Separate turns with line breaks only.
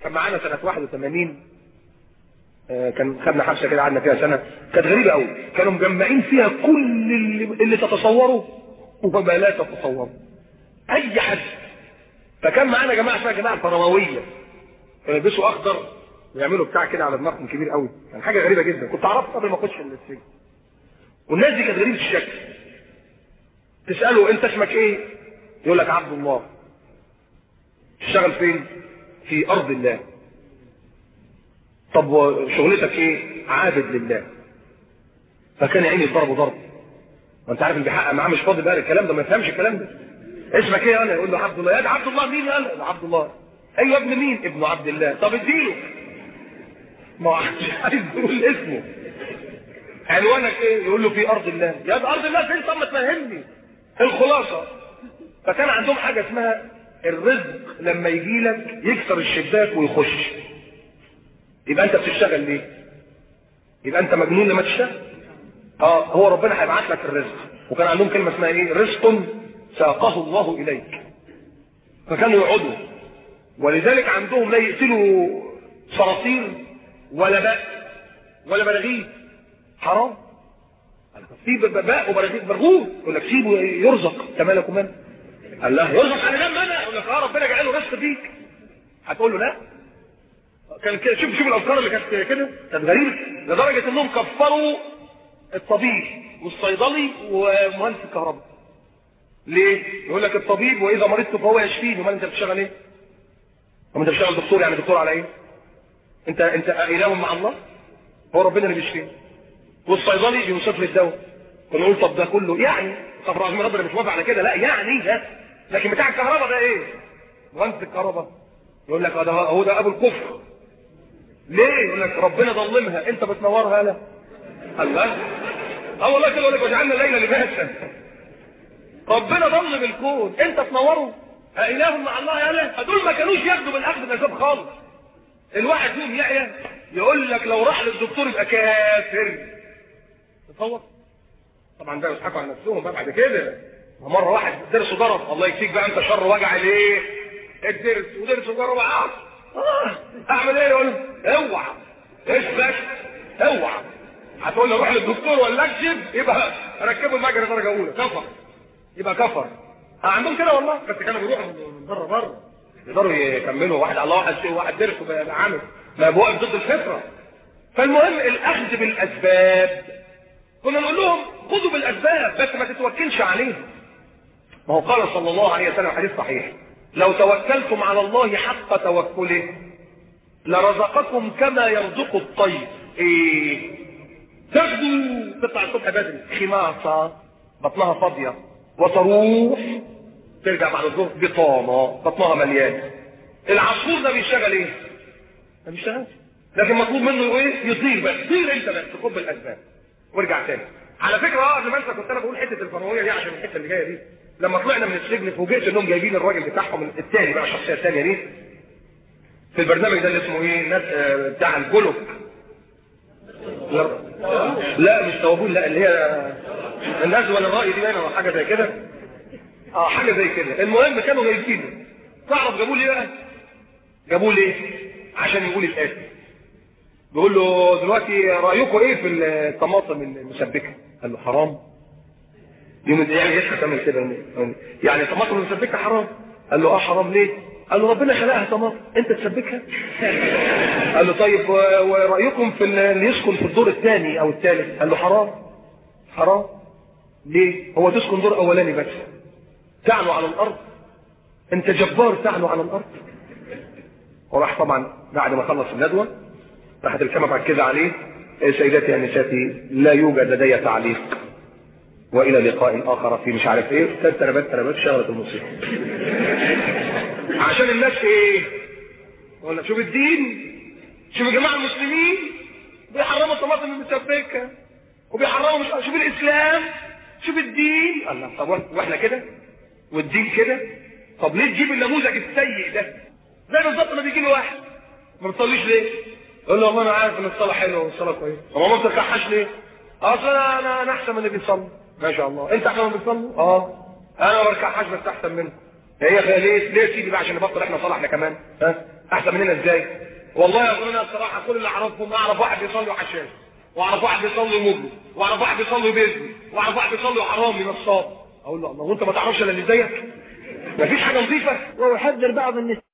كان معانا سنه 81 آه، كان خدنا حبسه كده قعدنا فيها سنه كانت غريبه قوي كانوا مجمعين فيها كل اللي, اللي تتصوره وما لا تتصوره اي حد فكان معانا جماعه اسمها جماعه الفرماويه كانوا يلبسوا اخضر ويعملوا بتاع كده على دماغهم كبير قوي كان حاجه غريبه جدا كنت اعرفها قبل ما اخش السجن والناس دي كانت غريبه الشكل تساله انت اسمك ايه يقول لك عبد الله تشتغل فين في ارض الله طب وشغلتك ايه عابد لله فكان يا عيني ضربه ضرب وانت عارف اللي بيحقق معاه مش فاضي بقى الكلام ده ما يفهمش الكلام ده اسمك ايه انا يقول له عبد الله يا ده عبد الله مين يا انا عبد الله ايوه ابن مين ابن عبد الله طب اديله ما هو عايز يقول اسمه عنوانك ايه يقول له في ارض الله يا ده ارض الله فين طب ما تفهمني الخلاصه فكان عندهم حاجه اسمها الرزق لما يجي لك يكسر الشباك ويخش يبقى انت بتشتغل ليه يبقى انت مجنون لما تشتغل اه هو ربنا هيبعت لك الرزق وكان عندهم كلمه اسمها ايه رزق ساقه الله اليك فكانوا يقعدوا ولذلك عندهم لا يقتلوا صراصير ولا باء ولا براغيث حرام في باء وبراغيث برغوث يقول لك سيبه يرزق انت مالك ومال قال له يرزق على جنب انا يقول لك اه ربنا جعل له رزق فيك هتقول له لا كان كده شوف شوف الافكار اللي كانت كده كانت غريبه لدرجه انهم كفروا الطبيب والصيدلي ومهندس الكهرباء ليه يقول لك الطبيب واذا مرضت فهو يشفيني امال انت بتشتغل ايه طب انت بتشتغل دكتور يعني دكتور على ايه انت انت اله مع الله هو ربنا اللي بيشفيني والصيدلي بيوصف لي الدواء كنا نقول طب ده كله يعني طب رغم ربنا مش موافق على كده لا يعني ها لكن بتاع الكهرباء ده ايه مهندس الكهرباء يقول لك ده هو ده ابو الكفر ليه يقول لك ربنا ظلمها انت بتنورها لا الله اه والله كده يقول لك وجعلنا الليل لباسا ربنا ظلم الكون انت تنوره اله مع الله يالا دول ما كانوش ياخدوا بالاخذ بالاسباب خالص الواحد فيهم يعيا يقول لك لو راح للدكتور يبقى كافر تصور طبعا ده يضحكوا على نفسهم بقى بعد كده مره واحد درسه ضرب الله يكفيك بقى انت شر وجع ليه الدرس ودرس ضرب آه. اعمل ايه يقول اوعى ايش بس اوعى هتقول له روح للدكتور ولا اكشف يبقى ركبوا المجرى درجه اولى كفر يبقى كفر عندهم كده والله بس كانوا بيروحوا من بره بره يقدروا يكملوا واحد على واحد شيء واحد درس وبقى عامل ما بوقف ضد الفطره فالمهم الاخذ بالاسباب كنا نقول لهم خذوا بالاسباب بس ما تتوكلش عليهم ما هو قال صلى الله عليه وسلم حديث صحيح لو توكلتم على الله حق توكله لرزقكم كما يرزق الطير ايه تغدو تطلع الصبح بدري خماصة بطنها فاضية وتروح ترجع بعد الظهر بطانة بطنها مليان العصفور ده بيشتغل ايه؟ ما بيشتغلش لكن مطلوب منه ايه؟ يطير بس طير انت بس خد بالاسباب وارجع تاني على فكره اه قبل ما انسى كنت انا بقول حته الفرعونيه دي عشان الحته اللي جايه دي لما طلعنا من السجن فوجئت انهم جايبين الراجل بتاعهم الثاني بقى الشخصيه الثانيه دي في البرنامج ده اللي اسمه ايه الناس آه، بتاع الجلوك لا, لا مش توابون لا اللي هي الناس ولا الرأي دي باينه حاجه زي كده اه حاجه زي كده المهم كانوا جايبينه تعرف جابوه ليه بقى جابوه ليه عشان يقول الاتي بيقول له دلوقتي رايكم ايه في الطماطم المسبكه قال له حرام يوم يعني ايش تعمل كده يعني الطماطم المسبكه حرام قال له اه حرام ليه قال له ربنا خلقها طماطم انت تسبكها قال له طيب و- ورايكم في اللي يسكن في الدور الثاني او الثالث قال له حرام حرام ليه هو تسكن دور اولاني بس تعلو على الارض انت جبار تعلو على الارض وراح طبعا بعد ما خلص الندوه راحت الكاميرا بعد كده عليه إيه سيداتي انساتي لا يوجد لدي تعليق والى لقاء اخر في مش عارف ايه ثلاث تربات تربات شغلت الموسيقى عشان الناس ايه يقول لك شوف الدين شوف يا جماعه المسلمين بيحرموا الطماطم المسبكه وبيحرموا مش شوف الاسلام شوف الدين الله طب واحنا كده والدين كده طب ليه تجيب النموذج السيء ده زي بالظبط ما بيجي لي واحد ما بتصليش ليه يقول له والله انا عارف ان الصلاه حلوه والصلاه كويسه طب ما بتركعهاش ليه اصل انا انا انا احسن من اللي بيصلي ما شاء الله انت احسن من اللي بيصلي اه انا ما بركعهاش بس احسن منك هي خ- ليه ليه يا سيدي بقى عشان نبطل احنا صلاه احنا كمان ها احسن مننا ازاي والله يا اخوانا الصراحه كل اللي اعرفهم اعرف واحد بيصلي وحشاش واعرف واحد بيصلي مجرم واعرف واحد بيصلي بيزني واعرف واحد بيصلي حرامي نصاب اقول له الله وانت ما تعرفش الا اللي زيك مفيش حاجه نظيفه
ويحذر بعض النساء